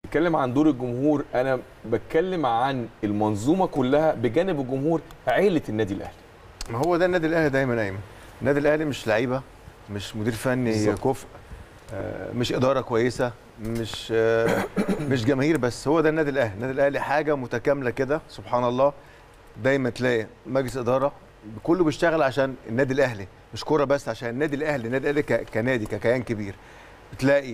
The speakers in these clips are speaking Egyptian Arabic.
بتكلم عن دور الجمهور انا بتكلم عن المنظومه كلها بجانب الجمهور عيله النادي الاهلي ما هو ده النادي الاهلي دايما ايمن النادي الاهلي مش لعيبه مش مدير فني بالظبط. كفء آه، مش اداره كويسه مش آه، مش جماهير بس هو ده النادي الاهلي النادي الاهلي حاجه متكامله كده سبحان الله دايما تلاقي مجلس اداره كله بيشتغل عشان النادي الاهلي مش كوره بس عشان النادي الاهلي النادي الاهلي ك- كنادي ككيان كبير بتلاقي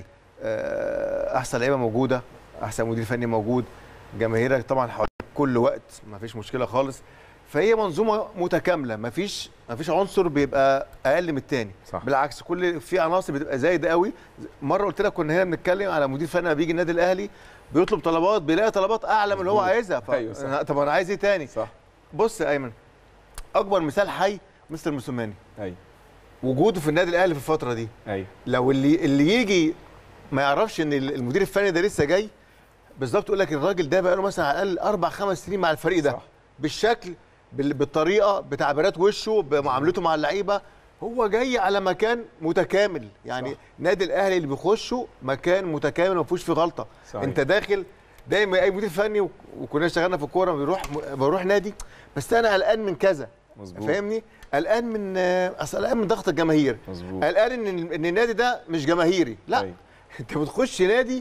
آه، احسن لعيبه موجوده احسن مدير فني موجود جماهيرك طبعا حواليك كل وقت ما فيش مشكله خالص فهي منظومه متكامله ما فيش ما فيش عنصر بيبقى اقل من الثاني صح. بالعكس كل في عناصر بتبقى زايده قوي مره قلت لك كنا هنا بنتكلم على مدير فني لما بيجي النادي الاهلي بيطلب طلبات بيلاقي طلبات اعلى من اللي هو مظبوط. عايزها ف... أيوة صح. طب انا عايز ايه تاني صح بص يا ايمن اكبر مثال حي مستر موسوماني ايوه وجوده في النادي الاهلي في الفتره دي ايوه لو اللي اللي يجي ما يعرفش ان المدير الفني ده لسه جاي بالظبط يقول لك الراجل ده بقى له مثلا على الاقل اربع خمس سنين مع الفريق ده صح. بالشكل بال- بالطريقه بتعبيرات وشه بمعاملته مع اللعيبه هو جاي على مكان متكامل يعني صح. نادي الاهلي اللي بيخشه مكان متكامل ما فيهوش فيه غلطه صحيح. انت داخل دايما اي مدير فني وك- وكنا اشتغلنا في الكوره بيروح بروح نادي بس انا قلقان من كذا مظبوط فاهمني قلقان من اصل قلقان من ضغط الجماهير مظبوط قلقان ان ان النادي ده مش جماهيري لا أيوة. انت بتخش نادي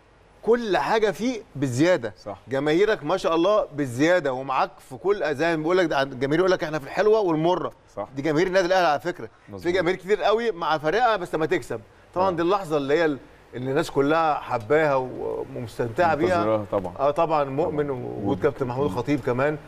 كل حاجه فيه بالزياده صح جماهيرك ما شاء الله بالزياده ومعاك في كل زي ما بيقول لك الجماهير يقول لك احنا في الحلوه والمره صح دي جماهير النادي الاهلي على فكره في مظبوط. جماهير كتير قوي مع فريقها بس لما تكسب طبعا آه. دي اللحظه اللي هي ال- اللي الناس كلها حباها ومستمتعه بيها منتظراها طبعا اه طبعا مؤمن طبعاً. ووجود كابتن محمود الخطيب كمان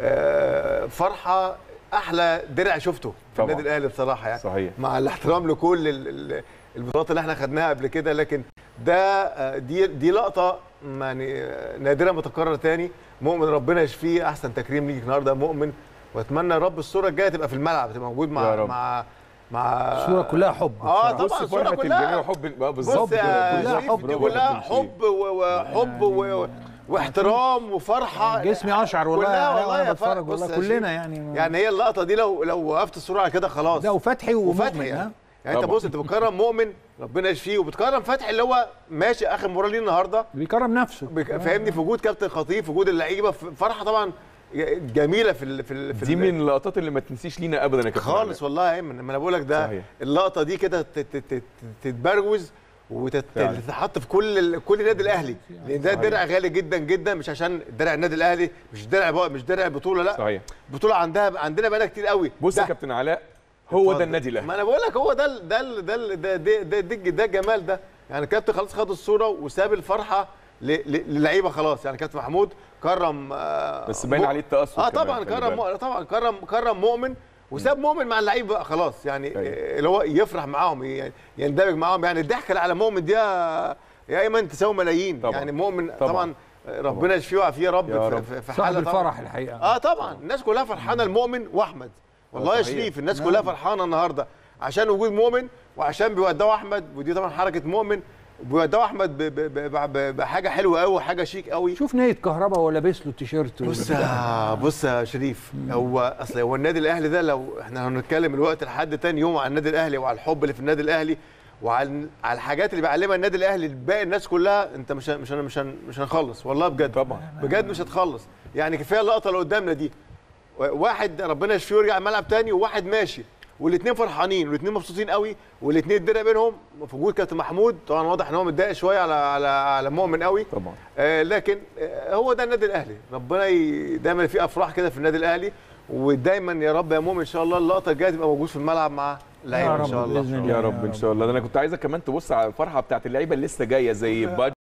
آه فرحه احلى درع شفته في طبعاً. النادي الاهلي بصراحه يعني صحيح مع الاحترام لكل ال- ال- البطولات اللي احنا خدناها قبل كده لكن ده آه، دي دي لقطه يعني آه، نادره ما تتكرر تاني مؤمن ربنا يشفيه احسن تكريم ليك النهارده مؤمن واتمنى يا رب الصوره الجايه تبقى في الملعب تبقى موجود يا مع رب. مع مع الصوره كلها حب اه بصراحة. طبعا بص الصوره فرحه كلها الجميع وحب آه، بالظبط بص يا كلها شريف حب. دي برافو يا كلها كابتن شريف. حب و- وحب و- واحترام وفرحه جسمي اشعر والله كلها يعني والله وانا يا فرح. بتفرج بص والله يا كلنا شريف. يعني يعني هي اللقطه دي لو لو وقفت الصوره على كده خلاص ده وفتحي وفتحي ومؤمن يعني, ها يعني انت طبعا. بص انت بتكرم مؤمن ربنا يشفيه وبتكرم فتحي اللي هو ماشي اخر مباراه ليه النهارده بيكرم نفسه بك- فاهمني في وجود كابتن خطيب في وجود اللعيبه في- فرحه طبعا جميله في ال في ال في دي ال- من اللقطات اللي ما تنسيش لينا ابدا يا كابتن خالص علاء. والله يا ايمن لما انا بقول لك ده صحيح. اللقطه دي كده تت- تت- تت- تتبروز فعلا. وتتحط في كل ال- كل نادي الاهلي لان ده صحيح. درع غالي جدا جدا مش عشان درع النادي الاهلي مش درع بقى مش درع بطوله لا صحيح بطوله عندها عندنا بقى كتير قوي بص ده- يا كابتن علاء هو اتفضل. ده النادي الاهلي ما انا بقول لك هو ده ال- ده ال- ده ال- ده ده ده, ده, ده الجمال ده يعني كابتن خلاص خد الصوره وساب الفرحه ل- ل- للعيبه خلاص يعني كابتن محمود كرم آه بس باين مؤ- عليه التاثر اه كمان، طبعا خلي كرم بالك. مؤ- طبعا كرم كرم مؤمن وساب مؤمن مع اللعيبه بقى خلاص يعني أيوة. آه، اللي هو يفرح معاهم يعني يندمج معاهم يعني الضحكه اللي على مؤمن دي يا يا ايمن تساوي ملايين طبعاً. يعني مؤمن طبعاً. طبعا, آه، ربنا يشفيه ويعافيه يا رب يا في- رب. في- في صاحب حاله طبعاً. الفرح الحقيقه اه طبعا الناس كلها فرحانه المؤمن واحمد والله يا صحيح. شريف الناس كلها فرحانه النهارده عشان وجود مؤمن وعشان بيودعوا احمد ودي طبعا حركه مؤمن بيودعوا احمد ب- ب- ب- ب- بحاجه حلوه قوي وحاجه شيك قوي شوف نية كهربا وهو لابس له التيشيرت بص يا بص يا شريف هو اصل هو النادي الاهلي ده لو احنا هنتكلم الوقت لحد تاني يوم عن النادي الاهلي وعلى الحب اللي في النادي الاهلي وعلى على الحاجات اللي بيعلمها النادي الاهلي لباقي الناس كلها انت مش هن- مش هن- مش هن- مش هنخلص والله بجد طبعا بجد مش هتخلص يعني كفايه اللقطه اللي قدامنا دي واحد ربنا يشفيه ويرجع الملعب تاني وواحد ماشي والاثنين فرحانين والاثنين مبسوطين قوي والاثنين الدنيا بينهم في وجود كابتن محمود طبعا واضح ان هو متضايق شويه على على على مؤمن قوي طبعا آه لكن آه هو ده النادي الاهلي ربنا ي... دايما في افراح كده في النادي الاهلي ودايما يا رب يا مؤمن ان شاء الله اللقطه الجايه تبقى موجود في الملعب مع اللعيبه ان رب شاء الله بإذن الله. يا رب ان شاء الله ده انا كنت عايزك كمان تبص على الفرحه بتاعت اللعيبه اللي لسه جايه زي بادج